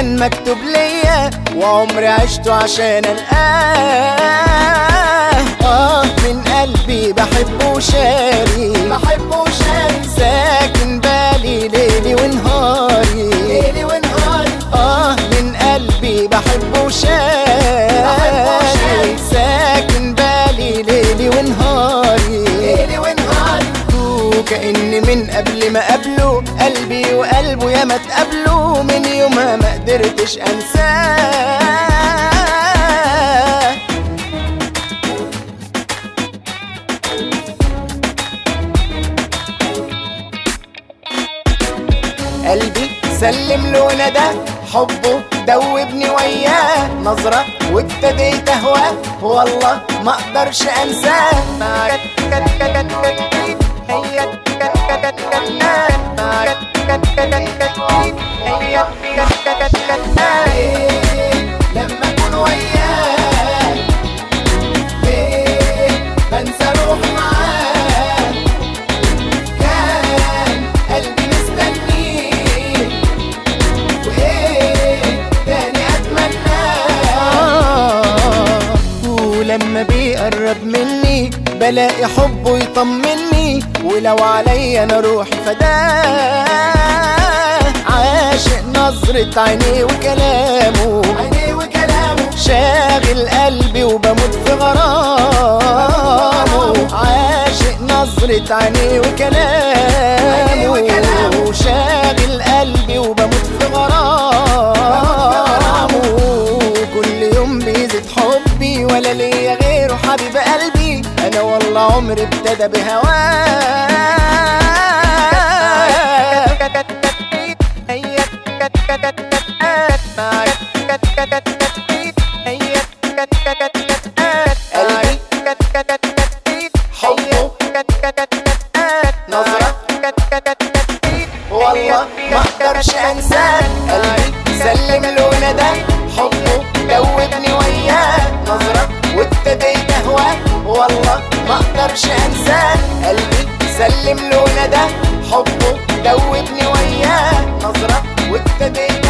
كان مكتوب ليا وعمري عشته عشان القاه اه من قلبي بحبه وشاري بحبه وشاري ساكن بالي ليلي ونهاري ليلي ونهاري اه من قلبي بحبه وشاري وشاري. ساكن بالي ليلي ونهاري ليلي ونهاري وكأن من قبل ما قابله قلبي وقلبه يا ما تقابلوا من يومها ما قدرتش انساه قلبي سلم له ندى حبه دوبني وياه نظرة وابتديت اهواه والله ما اقدرش انساه معاك كت كت كت كت هي كت كت كت كت معاك كت كت كت كت هي كت كت كت كت لما اكون وياك ليه بنسى روحي معاك كان قلبي مستنيك وايه تاني اتمناه آه، ولما بيقرب مني بلاقي حبه يطمني ولو عليا انا روحي فداه عاشق نظرة عينيه وكلامه عينيه وكلامه شاغل قلبي وبموت في غرامه عاشق نظرة عينيه وكلامه عينيه وكلامه. شاغل قلبي وبموت في غرامه كل يوم بيزيد حبي ولا ليا غيره حبيب قلبي انا والله عمري ابتدى نظرة والله ما اقدرش انساك قلبي سلم له ندى حبه دوبني وياه نظرة وابتديت اهواك والله ما اقدرش انساك قلبي سلم له ندى حبه دوبني وياه نظرة وابتديت